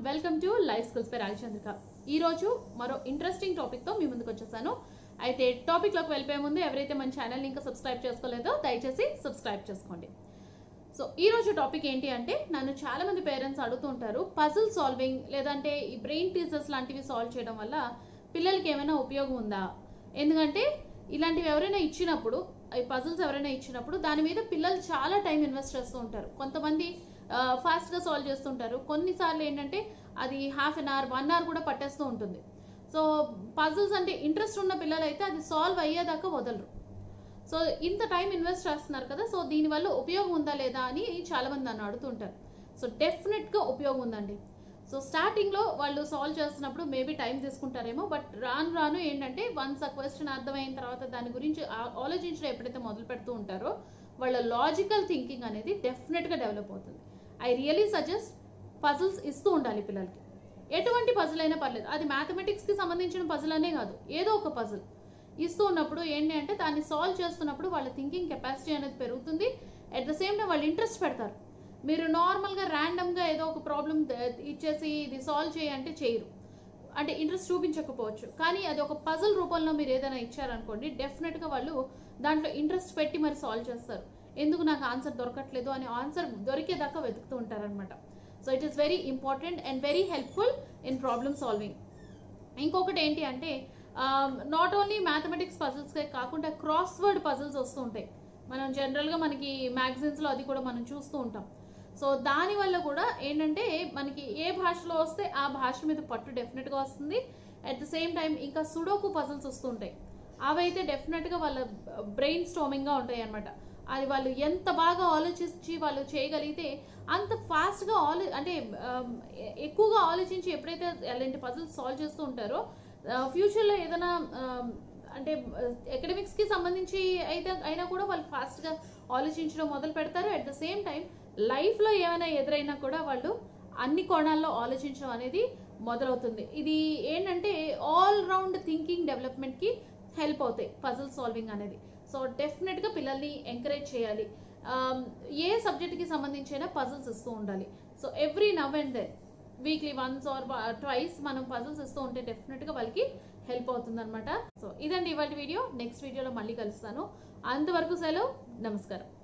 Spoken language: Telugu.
వెల్కమ్ టు లైఫ్ స్కిల్స్ పై రాజచంద్రిక ఈ రోజు మరో ఇంట్రెస్టింగ్ టాపిక్ తో మీ ముందుకు వచ్చేసాను అయితే టాపిక్ లోకి వెళ్ళిపోయే ముందు ఎవరైతే మన ఛానల్ ఇంకా సబ్స్క్రైబ్ చేసుకోలేదో దయచేసి సబ్స్క్రైబ్ చేసుకోండి సో ఈ రోజు టాపిక్ ఏంటి అంటే నన్ను చాలా మంది పేరెంట్స్ అడుగుతూ ఉంటారు పజిల్ సాల్వింగ్ లేదంటే ఈ బ్రెయిన్ టీజర్స్ లాంటివి సాల్వ్ చేయడం వల్ల పిల్లలకి ఏమైనా ఉపయోగం ఉందా ఎందుకంటే ఇలాంటివి ఎవరైనా ఇచ్చినప్పుడు ఈ పజిల్స్ ఎవరైనా ఇచ్చినప్పుడు దాని మీద పిల్లలు చాలా టైం ఇన్వెస్ట్ చేస్తూ ఉంటారు కొంతమంది ఫాస్ట్గా సాల్వ్ చేస్తుంటారు కొన్నిసార్లు ఏంటంటే అది half an hour one hour కూడా పట్టేస్తూ ఉంటుంది సో పజిల్స్ అంటే ఇంట్రెస్ట్ ఉన్న పిల్లలు అయితే అది సాల్వ్ అయ్యేదాకా వదలరు సో ఇంత టైం ఇన్వెస్ట్ చేస్తున్నారు కదా సో దీనివల్ల ఉపయోగం ఉందా లేదా అని చాలా మంది నన్ను అడుగుతుంటారు సో డెఫినెట్గా ఉపయోగం ఉందండి సో స్టార్టింగ్లో వాళ్ళు సాల్వ్ చేస్తున్నప్పుడు మేబీ టైం తీసుకుంటారేమో బట్ రాను రాను ఏంటంటే వన్స్ ఆ క్వశ్చన్ అర్థమైన తర్వాత దాని గురించి ఆ- ఆలోచించడం ఎప్పుడైతే మొదలు పెడుతూ ఉంటారో వాళ్ళ లాజికల్ థింకింగ్ అనేది డెఫినెట్గా డెవలప్ అవుతుంది ఐ రియలీ సజెస్ట్ పజిల్స్ ఇస్తూ ఉండాలి పిల్లలకి ఎటువంటి పజిల్ అయినా పర్లేదు అది మ్యాథమెటిక్స్కి సంబంధించిన పజిల్ అనే కాదు ఏదో ఒక పజిల్ ఇస్తూ ఉన్నప్పుడు ఏంటి అంటే దాన్ని సాల్వ్ చేస్తున్నప్పుడు వాళ్ళ థింకింగ్ కెపాసిటీ అనేది పెరుగుతుంది అట్ ద సేమ్ టైం వాళ్ళు ఇంట్రెస్ట్ పెడతారు మీరు నార్మల్గా ర్యాండమ్గా ఏదో ఒక ప్రాబ్లం ఇచ్చేసి ఇది సాల్వ్ చేయంటే చేయరు అంటే ఇంట్రెస్ట్ చూపించకపోవచ్చు కానీ అది ఒక పజల్ రూపంలో మీరు ఏదైనా ఇచ్చారనుకోండి డెఫినెట్గా వాళ్ళు దాంట్లో ఇంట్రెస్ట్ పెట్టి మరి సాల్వ్ చేస్తారు ఎందుకు నాకు ఆన్సర్ దొరకట్లేదు అని ఆన్సర్ దొరికేదాకా వెతుకుతూ ఉంటారనమాట so it is very important and very helpful in problem solving ఇంకొకటి ఏంటి అంటే నాట్ ఓన్లీ మ్యాథమెటిక్స్ పజిల్స్కే కాకుండా క్రాస్ వర్డ్ పజిల్స్ వస్తూ ఉంటాయి మనం జనరల్గా మనకి మ్యాగజైన్స్లో అది కూడా మనం చూస్తూ ఉంటాం సో దానివల్ల కూడా ఏంటంటే మనకి ఏ భాషలో వస్తే ఆ భాష మీద పట్టు డెఫినెట్గా వస్తుంది అట్ ద సేమ్ టైం ఇంకా సుడోకు పజిల్స్ వస్తుంటాయి అవైతే డెఫినెట్గా వాళ్ళ బ్రెయిన్ స్టోమింగ్గా ఉంటాయి అనమాట అది వాళ్ళు ఎంత బాగా ఆలోచించి వాళ్ళు చేయగలిగితే అంత ఫాస్ట్గా ఆలో అంటే ఆమ్, ఎ- ఎక్కువగా ఆలోచించి ఎప్పుడైతే అలాంటి పజిల్స్ సాల్వ్ చేస్తూ ఉంటారో ఫ్యూచర్లో ఏదైనా ఆమ్, అంటే ఎకడమిక్స్కి సంబంధించి అయితే అయినా కూడా వాళ్ళు ఫాస్ట్గా ఆలోచించడం మొదలు పెడతారు అట్ ద సేమ్ టైం లైఫ్లో ఏమైనా ఎదురైనా కూడా వాళ్ళు అన్ని కోణాల్లో ఆలోచించడం అనేది మొదలవుతుంది ఇది ఏంటంటే ఆల్ రౌండ్ థింకింగ్ డెవలప్మెంట్కి హెల్ప్ అవుతాయి పజిల్ సాల్వింగ్ అనేది సో డెఫినెట్గా పిల్లల్ని ఎంకరేజ్ చేయాలి ఆమ్, ఏ సబ్జెక్ట్కి సంబంధించిన పజిల్స్ ఇస్తూ ఉండాలి so every now and then weekly once or twice మనం పజిల్స్ ఇస్తూ ఉంటే డెఫినెట్గా వాళ్ళకి హెల్ప్ అవుతుంది అనమాట సో ఇదండి ఇవాళ వీడియో నెక్స్ట్ వీడియోలో మళ్ళీ కలుస్తాను అంతవరకు సెలవు నమస్కారం